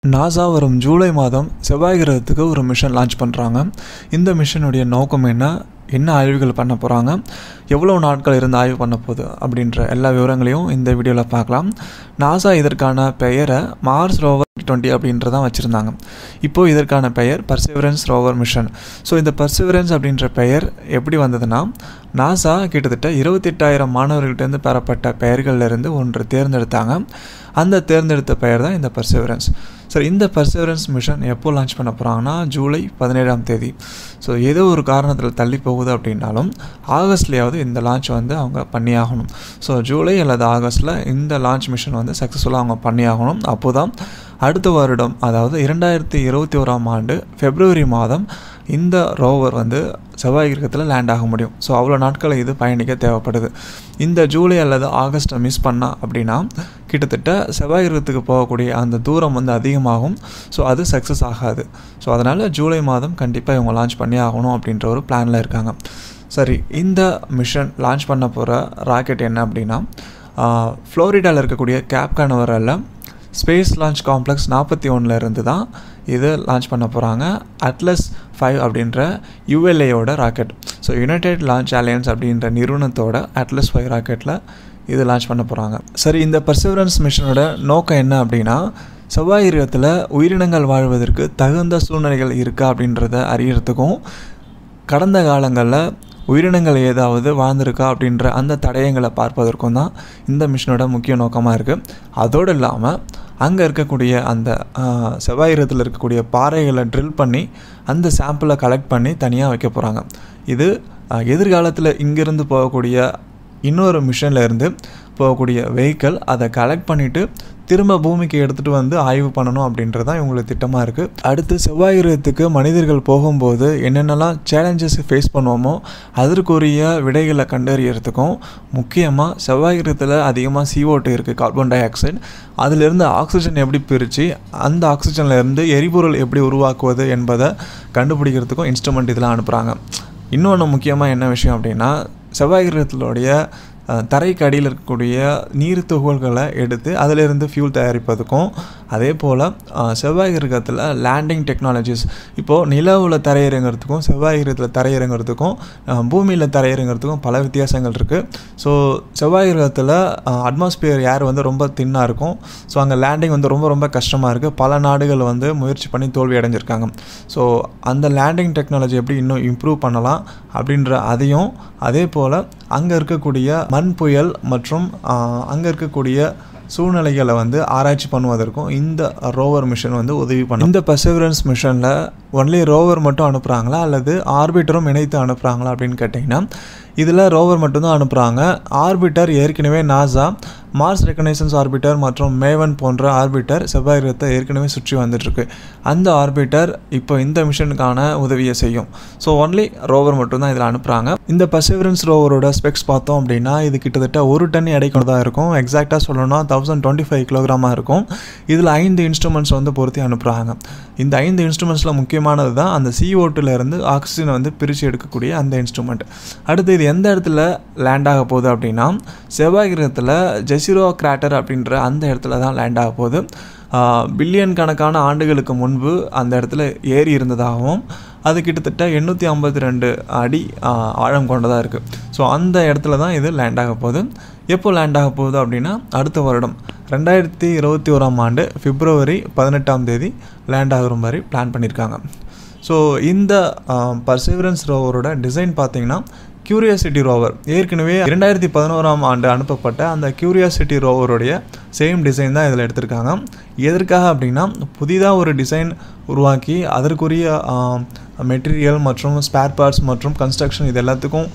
NASA வரும் ஜூலை மாதம் செவ்வாய் கிரகத்துக்கு ஒரு மிஷன் லான்ச் பண்ணுறாங்க இந்த மிஷனுடைய நோக்கம் என்ன என்ன ஆய்வுகள் பண்ண போகிறாங்க எவ்வளோ நாட்கள் இருந்து ஆய்வு பண்ண போகுது அப்படின்ற எல்லா விவரங்களையும் இந்த வீடியோவில் பார்க்கலாம் நாசா இதற்கான பெயரை மார்ஸ் ரோவர் டுவெண்ட்டி அப்படின்றதான் வச்சுருந்தாங்க இப்போது இதற்கான பெயர் பர்சிவரன்ஸ் ரோவர் மிஷன் ஸோ இந்த பர்சிவரன்ஸ் அப்படின்ற பெயர் எப்படி வந்ததுன்னா நாசா கிட்டத்தட்ட இருபத்தெட்டாயிரம் மாணவர்கள்ட்டேருந்து பெறப்பட்ட பெயர்கள்லேருந்து ஒன்று தேர்ந்தெடுத்தாங்க அந்த தேர்ந்தெடுத்த பெயர் தான் இந்த பர்சிவரன்ஸ் சரி இந்த பர்சிவரன்ஸ் மிஷன் எப்போ லான்ச் பண்ண போகிறாங்கன்னா ஜூலை பதினேழாம் தேதி ஸோ ஏதோ ஒரு காரணத்தில் தள்ளி போகுது அப்படின்னாலும் ஆகஸ்ட்லேயாவது இந்த லான்ச் வந்து அவங்க பண்ணியாகணும் ஸோ ஜூலை அல்லது ஆகஸ்ட்டில் இந்த லான்ச் மிஷன் வந்து சக்ஸஸ்ஃபுல்லாக அவங்க பண்ணியாகணும் அப்போ தான் அடுத்த வருடம் அதாவது இரண்டாயிரத்தி இருபத்தி ஓராம் ஆண்டு பிப்ரவரி மாதம் இந்த ரோவர் வந்து செவ்வாய் கிரகத்தில் லேண்ட் ஆக முடியும் ஸோ அவ்வளோ நாட்களை இது பயணிக்க தேவைப்படுது இந்த ஜூலை அல்லது ஆகஸ்ட்டை மிஸ் பண்ணா அப்படின்னா கிட்டத்தட்ட செவ்வாய் கிரகத்துக்கு போகக்கூடிய அந்த தூரம் வந்து அதிகமாகும் ஸோ அது சக்ஸஸ் ஆகாது ஸோ அதனால் ஜூலை மாதம் கண்டிப்பாக இவங்க லான்ச் பண்ணி ஆகணும் அப்படின்ற ஒரு பிளானில் இருக்காங்க சரி இந்த மிஷன் லான்ச் பண்ண போகிற ராக்கெட் என்ன அப்படின்னா ஃப்ளோரிடாவில் இருக்கக்கூடிய கேப் கனவரில் ஸ்பேஸ் லான்ச் காம்ப்ளெக்ஸ் நாற்பத்தி ஒன்றுலேருந்து தான் இது லான்ச் பண்ண போகிறாங்க அட்லஸ் ஃபைவ் அப்படின்ற யூஎல்ஏயோட rocket so United Launch Alliance அப்படின்ற நிறுவனத்தோட அட்லஸ் ஃபைவ் ராக்கெட்டில் இது லான்ச் பண்ண போகிறாங்க சரி இந்த பர்சிவரன்ஸ் மிஷனோட நோக்கம் என்ன அப்படின்னா செவ்வாய் கிரகத்தில் உயிரினங்கள் வாழ்வதற்கு தகுந்த சூழ்நிலைகள் இருக்கா அப்படின்றத அறியறதுக்கும் கடந்த காலங்களில் உயிரினங்கள் ஏதாவது வாழ்ந்திருக்கா அப்படின்ற அந்த தடயங்களை பார்ப்பதற்கும் தான் இந்த மிஷனோட முக்கிய நோக்கமாக இருக்குது அதோடு இல்லாமல் அங்கே இருக்கக்கூடிய அந்த செவ்வாய் கிரகத்தில் இருக்கக்கூடிய பாறைகளை ட்ரில் பண்ணி அந்த சாம்பிளை கலெக்ட் பண்ணி தனியாக வைக்க போகிறாங்க இது எதிர்காலத்தில் இங்கேருந்து போகக்கூடிய இன்னொரு மிஷனில் இருந்து போகக்கூடிய வெஹிக்கிள் அதை கலெக்ட் பண்ணிவிட்டு திரும்ப பூமிக்கு எடுத்துகிட்டு வந்து ஆய்வு பண்ணணும் அப்படின்றது தான் இவங்களுக்கு திட்டமாக இருக்குது அடுத்து செவ்வாய் கிரகத்துக்கு மனிதர்கள் போகும்போது என்னென்னலாம் சேலஞ்சஸ் ஃபேஸ் பண்ணுவோமோ அதற்குரிய விடைகளை கண்டறியறதுக்கும் முக்கியமாக செவ்வாய் கிரகத்தில் அதிகமாக சிஓட்டு இருக்குது கார்பன் டை ஆக்சைடு அதிலிருந்து ஆக்சிஜன் எப்படி பிரித்து அந்த ஆக்சிஜன்லேருந்து எரிபொருள் எப்படி உருவாக்குவது என்பதை கண்டுபிடிக்கிறதுக்கும் இன்ஸ்ட்ருமெண்ட் இதெல்லாம் அனுப்புகிறாங்க இன்னொன்று முக்கியமாக என்ன விஷயம் அப்படின்னா செவ்வாய் கிரகத்தினுடைய தரைக்கு அடியில் இருக்கக்கூடிய நீர் துகள்களை எடுத்து அதிலிருந்து ஃபியூல் தயாரிப்பதுக்கும் அதே போல் செவ்வாய் கிரகத்தில் லேண்டிங் டெக்னாலஜிஸ் இப்போது நிலவில் தரையிறங்கிறதுக்கும் செவ்வாய் கிரகத்தில் தரையிறங்கிறதுக்கும் பூமியில் தரையிறங்கிறதுக்கும் பல வித்தியாசங்கள் இருக்குது ஸோ செவ்வாய் கிரகத்தில் அட்மாஸ்பியர் ஏர் வந்து ரொம்ப தின்னாக இருக்கும் ஸோ அங்கே லேண்டிங் வந்து ரொம்ப ரொம்ப கஷ்டமாக இருக்குது பல நாடுகள் வந்து முயற்சி பண்ணி தோல்வி அடைஞ்சிருக்காங்க ஸோ அந்த லேண்டிங் டெக்னாலஜி எப்படி இன்னும் இம்ப்ரூவ் பண்ணலாம் அப்படின்ற அதையும் அதே போல் அங்கே இருக்கக்கூடிய மண் புயல் மற்றும் அங்கே இருக்கக்கூடிய சூழ்நிலைகளை வந்து ஆராய்ச்சி பண்ணுவதற்கும் இந்த ரோவர் மிஷன் வந்து உதவி பண்ணும் இந்த பர்சிவரன்ஸ் மிஷனில் ஒன்லி ரோவர் மட்டும் அனுப்புகிறாங்களா அல்லது ஆர்பிட்டரும் இணைத்து அனுப்புகிறாங்களா அப்படின்னு கேட்டிங்கன்னா இதில் ரோவர் மட்டும்தான் அனுப்புகிறாங்க ஆர்பிட்டர் ஏற்கனவே நாசா மார்ஸ் ரெக்கனைசன்ஸ் ஆர்பிட்டர் மற்றும் மேவன் போன்ற ஆர்பிட்டர் செவ்வாய் கிரகத்தை ஏற்கனவே சுற்றி வந்துட்டுருக்கு அந்த ஆர்பிட்டர் இப்போ இந்த மிஷனுக்கான உதவியை செய்யும் ஸோ ஒன்லி ரோவர் மட்டும்தான் இதில் அனுப்புகிறாங்க இந்த பர்சிவரன்ஸ் ரோவரோட ஸ்பெக்ஸ் பார்த்தோம் அப்படின்னா இது கிட்டத்தட்ட ஒரு டன் எடை கொண்டதாக இருக்கும் எக்ஸாக்டாக சொல்லணும்னா தௌசண்ட் டுவெண்ட்டி ஃபைவ் கிலோகிராமாக இருக்கும் இதில் ஐந்து இன்ஸ்ட்ருமெண்ட்ஸ் வந்து பொருத்தி அனுப்புகிறாங்க இந்த ஐந்து இன்ஸ்ட்ருமெண்ட்ஸில் முக்கியமானது தான் அந்த சிஓட்டிலேருந்து ஆக்சிஜனை வந்து பிரித்து எடுக்கக்கூடிய அந்த இன்ஸ்ட்ருமெண்ட் அடுத்து இது எந்த இடத்துல லேண்ட் ஆக போகுது அப்படின்னா செவ்வாய் கிரகத்தில் ஜெசிரோ கிராட்டர் அப்படின்ற அந்த இடத்துல தான் லேண்ட் ஆக போகுது பில்லியன் கணக்கான ஆண்டுகளுக்கு முன்பு அந்த இடத்துல ஏரி இருந்ததாகவும் அது கிட்டத்தட்ட எண்ணூற்றி ஐம்பத்தி ரெண்டு அடி ஆழம் கொண்டதாக இருக்குது ஸோ அந்த இடத்துல தான் இது லேண்ட் ஆக போகுது எப்போ லேண்ட் ஆக போகுது அப்படின்னா அடுத்த வருடம் ரெண்டாயிரத்தி இருபத்தி ஓராம் ஆண்டு பிப்ரவரி பதினெட்டாம் தேதி லேண்ட் ஆகிற மாதிரி பிளான் பண்ணியிருக்காங்க ஸோ இந்த பர்சிவரன்ஸ் ரோவரோட டிசைன் பார்த்தீங்கன்னா கியூரியாசிட்டி ரோவர் ஏற்கனவே இரண்டாயிரத்தி பதினோராம் ஆண்டு அனுப்பப்பட்ட அந்த கியூரியாசிட்டி ரோவருடைய சேம் டிசைன் தான் இதில் எடுத்திருக்காங்க எதற்காக அப்படின்னா புதிதாக ஒரு டிசைன் உருவாக்கி அதற்குரிய மெட்டீரியல் மற்றும் ஸ்பேர் பார்ட்ஸ் மற்றும் கன்ஸ்ட்ரக்ஷன் இது எல்லாத்துக்கும்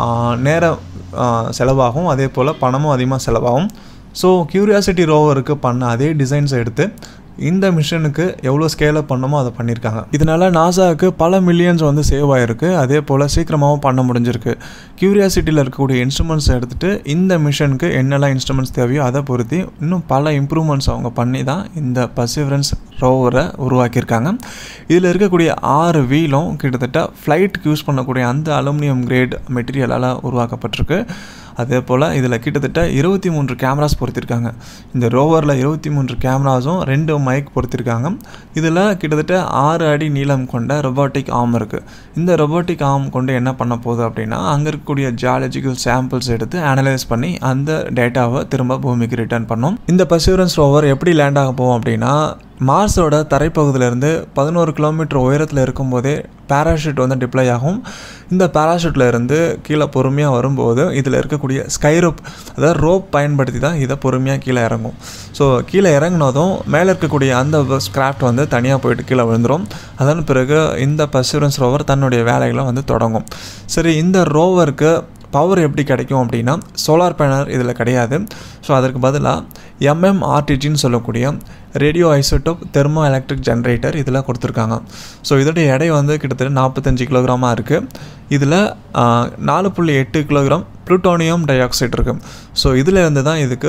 நேர செலவாகும் அதே போல் பணமும் அதிகமாக செலவாகும் ஸோ கியூரியாசிட்டி ரோவருக்கு பண்ண அதே டிசைன்ஸை எடுத்து இந்த மிஷனுக்கு எவ்வளோ ஸ்கேல் அப் பண்ணமோ அதை பண்ணியிருக்காங்க இதனால் நாசாவுக்கு பல மில்லியன்ஸ் வந்து சேவ் ஆகிருக்கு அதே போல் சீக்கிரமாகவும் பண்ண முடிஞ்சிருக்கு கியூரியாசிட்டியில் இருக்கக்கூடிய இன்ஸ்ட்ருமெண்ட்ஸ் எடுத்துகிட்டு இந்த மிஷனுக்கு என்னெல்லாம் இன்ஸ்ட்ருமெண்ட்ஸ் தேவையோ அதை பொருத்தி இன்னும் பல இம்ப்ரூவ்மெண்ட்ஸ் அவங்க பண்ணி தான் இந்த பர்சிவரன்ஸ் ரோவரை உருவாக்கியிருக்காங்க இதில் இருக்கக்கூடிய ஆறு வீலும் கிட்டத்தட்ட ஃப்ளைட்டுக்கு யூஸ் பண்ணக்கூடிய அந்த அலுமினியம் கிரேட் மெட்டீரியலால் உருவாக்கப்பட்டிருக்கு அதே போல் இதில் கிட்டத்தட்ட இருபத்தி மூன்று கேமராஸ் பொருத்திருக்காங்க இந்த ரோவரில் இருபத்தி மூன்று கேமராஸும் ரெண்டு மைக் பொருத்திருக்காங்க இதில் கிட்டத்தட்ட ஆறு அடி நீளம் கொண்ட ரொபாட்டிக் ஆர்ம் இருக்குது இந்த ரொபாட்டிக் ஆர்ம் கொண்டு என்ன பண்ண போகுது அப்படின்னா அங்கே இருக்கக்கூடிய ஜியாலஜிக்கல் சாம்பிள்ஸ் எடுத்து அனலைஸ் பண்ணி அந்த டேட்டாவை திரும்ப பூமிக்கு ரிட்டர்ன் பண்ணும் இந்த பர்சூரன்ஸ் ரோவர் எப்படி லேண்ட் ஆக போகும் அப்படின்னா மார்ஸோட தரைப்பகுதியிலேருந்து பதினோரு கிலோமீட்டர் உயரத்தில் இருக்கும்போதே பேராஷூட் வந்து டிப்ளை ஆகும் இந்த பேராஷூட்டில் இருந்து கீழே பொறுமையாக வரும்போது இதில் இருக்கக்கூடிய ஸ்கைரோப் அதாவது ரோப் பயன்படுத்தி தான் இதை பொறுமையாக கீழே இறங்கும் ஸோ கீழே இறங்கினதும் மேலே இருக்கக்கூடிய அந்த ஸ்கிராஃப்ட் வந்து தனியாக போயிட்டு கீழே விழுந்துடும் அதன் பிறகு இந்த பர்சூரன்ஸ் ரோவர் தன்னுடைய வேலைகளை வந்து தொடங்கும் சரி இந்த ரோவருக்கு பவர் எப்படி கிடைக்கும் அப்படின்னா சோலார் பேனல் இதில் கிடையாது ஸோ அதற்கு பதிலாக எம்எம்ஆர்டிஜின்னு சொல்லக்கூடிய radio isotope thermo electric generator இதில் கொடுத்துருக்காங்க ஸோ இதோடைய எடை வந்து கிட்டத்தட்ட நாற்பத்தஞ்சு கிலோகிராமாக இருக்குது இதில் நாலு புள்ளி எட்டு கிலோகிராம் ப்ளூட்டோனியம் டை ஆக்சைடு இருக்குது ஸோ இதில் இருந்து தான் இதுக்கு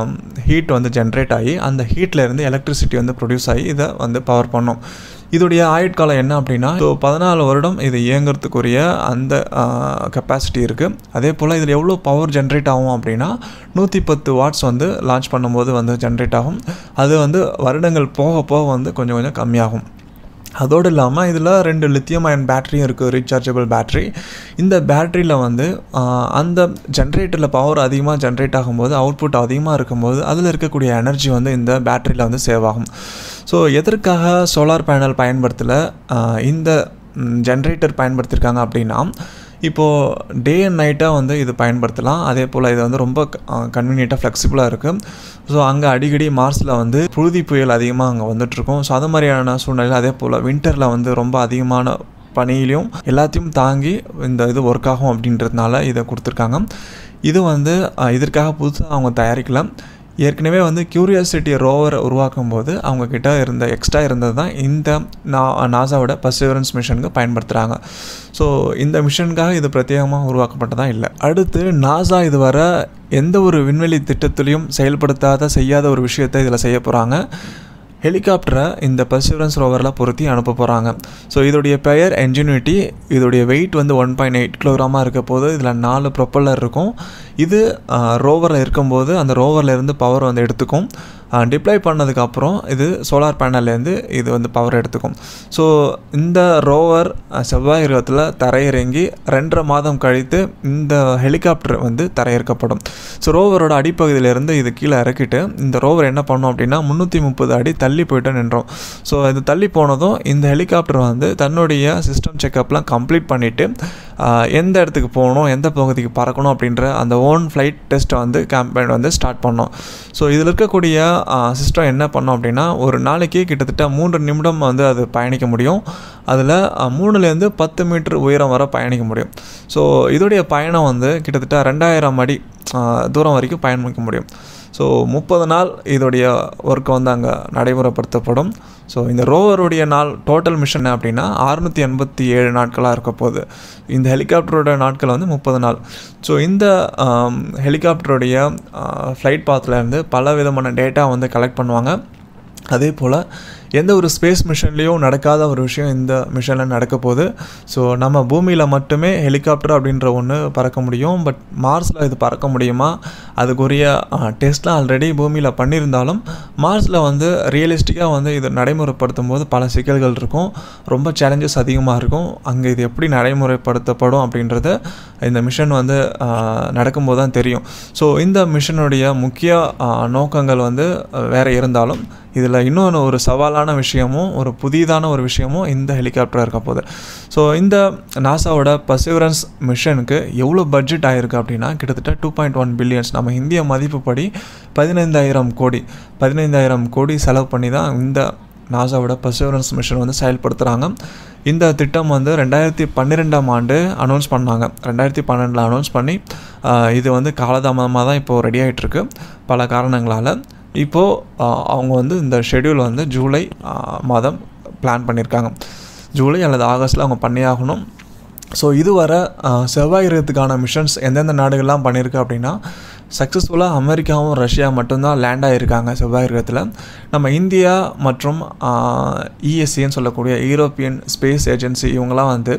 ஹீட் வந்து ஜென்ரேட் ஆகி அந்த ஹீட்டில் இருந்து எலக்ட்ரிசிட்டி வந்து ப்ரொடியூஸ் ஆகி இதை வந்து பவர் பண்ணும் இதோடைய ஆயுட்காலம் என்ன அப்படின்னா ஸோ பதினாலு வருடம் இது இயங்குறதுக்குரிய அந்த கெப்பாசிட்டி இருக்குது அதே போல் இதில் எவ்வளோ பவர் ஜென்ரேட் ஆகும் அப்படின்னா நூற்றி பத்து வாட்ஸ் வந்து லான்ச் பண்ணும்போது வந்து ஜென்ரேட் ஆகும் அது வந்து வருடங்கள் போக போக வந்து கொஞ்சம் கொஞ்சம் கம்மியாகும் அதோடு இல்லாமல் இதில் ரெண்டு லித்தியம் அயன் பேட்டரியும் இருக்குது ரீசார்ஜபிள் பேட்டரி இந்த பேட்டரியில் வந்து அந்த ஜென்ரேட்டரில் பவர் அதிகமாக ஜென்ரேட் ஆகும்போது அவுட்புட் அதிகமாக இருக்கும்போது அதில் இருக்கக்கூடிய எனர்ஜி வந்து இந்த பேட்டரியில் வந்து சேவ் ஆகும் ஸோ எதற்காக சோலார் பேனல் பயன்படுத்தலை இந்த ஜென்ரேட்டர் பயன்படுத்தியிருக்காங்க அப்படின்னா இப்போது டே அண்ட் நைட்டாக வந்து இது பயன்படுத்தலாம் அதே போல் இது வந்து ரொம்ப கன்வீனியண்ட்டாக ஃப்ளெக்சிபிளாக இருக்குது ஸோ அங்கே அடிக்கடி மார்ஸில் வந்து புழுதி புயல் அதிகமாக அங்கே வந்துட்டுருக்கும் ஸோ அது மாதிரியான சூழ்நிலையில் அதே போல் வின்டரில் வந்து ரொம்ப அதிகமான பனியிலையும் எல்லாத்தையும் தாங்கி இந்த இது ஒர்க் ஆகும் அப்படின்றதுனால இதை கொடுத்துருக்காங்க இது வந்து இதற்காக புதுசாக அவங்க தயாரிக்கலாம் ஏற்கனவே வந்து கியூரியாசிட்டி ரோவர் உருவாக்கும் போது அவங்கக்கிட்ட இருந்த எக்ஸ்ட்ரா இருந்தது தான் இந்த நா நாசாவோட பர்சிவரன்ஸ் மிஷனுக்கு பயன்படுத்துகிறாங்க ஸோ இந்த மிஷனுக்காக இது பிரத்யேகமாக உருவாக்கப்பட்டதான் இல்லை அடுத்து நாசா இதுவரை எந்த ஒரு விண்வெளி திட்டத்திலையும் செயல்படுத்தாத செய்யாத ஒரு விஷயத்தை இதில் செய்ய போகிறாங்க ஹெலிகாப்டரை இந்த பர்சிவரன்ஸ் ரோவரில் பொருத்தி அனுப்ப போகிறாங்க ஸோ இதோடைய பெயர் என்ஜினியூட்டி இதோடைய வெயிட் வந்து ஒன் பாயிண்ட் எயிட் கிலோகிராமாக இருக்க போது இதில் நாலு ப்ரொப்பல்லர் இருக்கும் இது ரோவரில் இருக்கும்போது அந்த ரோவரில் இருந்து பவர் வந்து எடுத்துக்கும் டிப்ளை பண்ணதுக்கப்புறம் இது சோலார் பேனல்லேருந்து இது வந்து பவர் எடுத்துக்கும் ஸோ இந்த ரோவர் செவ்வாய் கிரகத்தில் தரையிறங்கி ரெண்டரை மாதம் கழித்து இந்த ஹெலிகாப்டர் வந்து தரையிறக்கப்படும் ஸோ ரோவரோட அடிப்பகுதியிலேருந்து இது கீழே இறக்கிட்டு இந்த ரோவர் என்ன பண்ணும் அப்படின்னா முந்நூற்றி முப்பது அடி தள்ளி போயிட்டு நின்றோம் ஸோ இது தள்ளி போனதும் இந்த ஹெலிகாப்டர் வந்து தன்னுடைய சிஸ்டம் செக்கப்லாம் கம்ப்ளீட் பண்ணிவிட்டு எந்த இடத்துக்கு போகணும் எந்த பகுதிக்கு பறக்கணும் அப்படின்ற அந்த ஓன் ஃப்ளைட் டெஸ்ட்டை வந்து கேம்பெயின் வந்து ஸ்டார்ட் பண்ணோம் ஸோ இதில் இருக்கக்கூடிய சிஸ்டம் என்ன பண்ணோம் அப்படின்னா ஒரு நாளைக்கு கிட்டத்தட்ட மூன்று நிமிடம் வந்து அது பயணிக்க முடியும் அதில் மூணுலேருந்து பத்து மீட்டர் உயரம் வரை பயணிக்க முடியும் ஸோ இதோடைய பயணம் வந்து கிட்டத்தட்ட ரெண்டாயிரம் அடி தூரம் வரைக்கும் பயணிக்க முடியும் ஸோ முப்பது நாள் இதோடைய ஒர்க் வந்து அங்கே நடைமுறைப்படுத்தப்படும் ஸோ இந்த ரோவருடைய நாள் டோட்டல் மிஷன் அப்படின்னா அறுநூற்றி எண்பத்தி ஏழு நாட்களாக இருக்க போகுது இந்த ஹெலிகாப்டரோட நாட்கள் வந்து முப்பது நாள் ஸோ இந்த ஹெலிகாப்டருடைய ஃப்ளைட் பாத்துலேருந்து பல விதமான டேட்டா வந்து கலெக்ட் பண்ணுவாங்க அதே போல் எந்த ஒரு ஸ்பேஸ் மிஷன்லேயும் நடக்காத ஒரு விஷயம் இந்த மிஷனில் நடக்க போகுது ஸோ நம்ம பூமியில் மட்டுமே ஹெலிகாப்டர் அப்படின்ற ஒன்று பறக்க முடியும் பட் மார்ஸில் இது பறக்க முடியுமா அதுக்குரிய டெஸ்ட்லாம் ஆல்ரெடி பூமியில் பண்ணியிருந்தாலும் மார்ஸில் வந்து ரியலிஸ்டிக்காக வந்து இது நடைமுறைப்படுத்தும் போது பல சிக்கல்கள் இருக்கும் ரொம்ப சேலஞ்சஸ் அதிகமாக இருக்கும் அங்கே இது எப்படி நடைமுறைப்படுத்தப்படும் அப்படின்றத இந்த மிஷன் வந்து நடக்கும்போது தான் தெரியும் ஸோ இந்த மிஷனுடைய முக்கிய நோக்கங்கள் வந்து வேறு இருந்தாலும் இதில் இன்னொன்று ஒரு சவாலான விஷயமும் ஒரு புதிதான ஒரு விஷயமும் இந்த ஹெலிகாப்டர் இருக்க போகுது ஸோ இந்த நாசாவோட பர்சிவரன்ஸ் மிஷனுக்கு எவ்வளோ பட்ஜெட் ஆகிருக்கு அப்படின்னா கிட்டத்தட்ட டூ பாயிண்ட் ஒன் பில்லியன்ஸ் நம்ம இந்திய மதிப்புப்படி பதினைந்தாயிரம் கோடி பதினைந்தாயிரம் கோடி செலவு பண்ணி தான் இந்த நாசாவோட பர்சிவரன்ஸ் மிஷன் வந்து செயல்படுத்துகிறாங்க இந்த திட்டம் வந்து ரெண்டாயிரத்தி பன்னிரெண்டாம் ஆண்டு அனௌன்ஸ் பண்ணாங்க ரெண்டாயிரத்தி பன்னெண்டில் அனௌன்ஸ் பண்ணி இது வந்து காலதாமதமாக தான் இப்போது ரெடி ஆகிட்டுருக்கு பல காரணங்களால் இப்போது அவங்க வந்து இந்த ஷெடியூல் வந்து ஜூலை மாதம் பிளான் பண்ணியிருக்காங்க ஜூலை அல்லது ஆகஸ்ட்டில் அவங்க பண்ணியாகணும் ஸோ இதுவரை செவ்வாய் கிரகத்துக்கான மிஷன்ஸ் எந்தெந்த நாடுகள்லாம் பண்ணியிருக்கு அப்படின்னா சக்ஸஸ்ஃபுல்லாக அமெரிக்காவும் ரஷ்யா மட்டும்தான் லேண்ட் ஆகியிருக்காங்க செவ்வாய் கிரகத்தில் நம்ம இந்தியா மற்றும் இஎஸ்சின்னு சொல்லக்கூடிய யூரோப்பியன் ஸ்பேஸ் ஏஜென்சி இவங்களாம் வந்து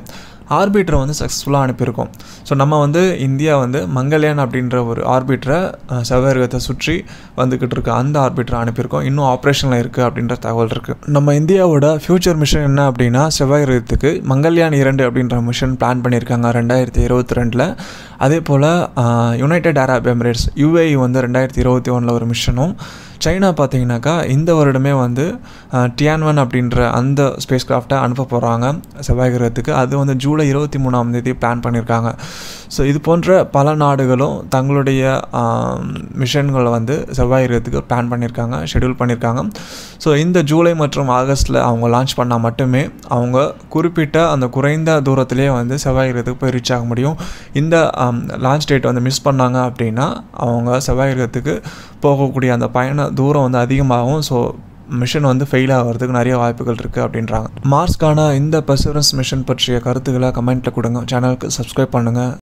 ஆர்பிட்டரை வந்து சக்ஸஸ்ஃபுல்லாக அனுப்பியிருக்கோம் ஸோ நம்ம வந்து இந்தியா வந்து மங்கள்யான் அப்படின்ற ஒரு ஆர்பிட்டரை செவ்வாய் கிரகத்தை சுற்றி வந்துக்கிட்டு இருக்க அந்த ஆர்பிட்டரை அனுப்பியிருக்கோம் இன்னும் ஆப்ரேஷனில் இருக்குது அப்படின்ற தகவல் இருக்குது நம்ம இந்தியாவோட ஃப்யூச்சர் மிஷன் என்ன அப்படின்னா செவ்வாய் கிரகத்துக்கு மங்கள்யான் இரண்டு அப்படின்ற மிஷன் பிளான் பண்ணியிருக்காங்க ரெண்டாயிரத்தி இருபத்தி ரெண்டில் அதே போல் யுனைடெட் அரப் எமிரேட்ஸ் யூஏஇ வந்து ரெண்டாயிரத்தி இருபத்தி ஒன்றில் ஒரு மிஷனும் சைனா பார்த்தீங்கன்னாக்கா இந்த வருடமே வந்து டியான்வன் அப்படின்ற அந்த ஸ்பேஸ் கிராஃப்டை அனுப்ப போகிறாங்க செவ்வாய் கிரகத்துக்கு அது வந்து ஜூலை இருபத்தி மூணாம் தேதி பிளான் பண்ணியிருக்காங்க ஸோ இது போன்ற பல நாடுகளும் தங்களுடைய மிஷன்களை வந்து செவ்வாய் கிரகத்துக்கு பிளான் பண்ணியிருக்காங்க ஷெடியூல் பண்ணியிருக்காங்க ஸோ இந்த ஜூலை மற்றும் ஆகஸ்ட்டில் அவங்க லான்ச் பண்ணால் மட்டுமே அவங்க குறிப்பிட்ட அந்த குறைந்த தூரத்திலே வந்து செவ்வாய் கிரகத்துக்கு போய் ரீச் ஆக முடியும் இந்த லான்ச் டேட் வந்து மிஸ் பண்ணாங்க அப்படின்னா அவங்க செவ்வாய் கிரகத்துக்கு போகக்கூடிய அந்த பயண தூரம் வந்து அதிகமாகும் ஸோ மிஷன் வந்து ஃபெயில் ஆகிறதுக்கு நிறைய வாய்ப்புகள் இருக்குது அப்படின்றாங்க மார்ஸ்க்கான இந்த பர்சவரன்ஸ் மிஷன் பற்றிய கருத்துக்களை கமெண்ட்டில் கொடுங்க சேனலுக்கு சப்ஸ்கிரைப் பண்ணுங்கள்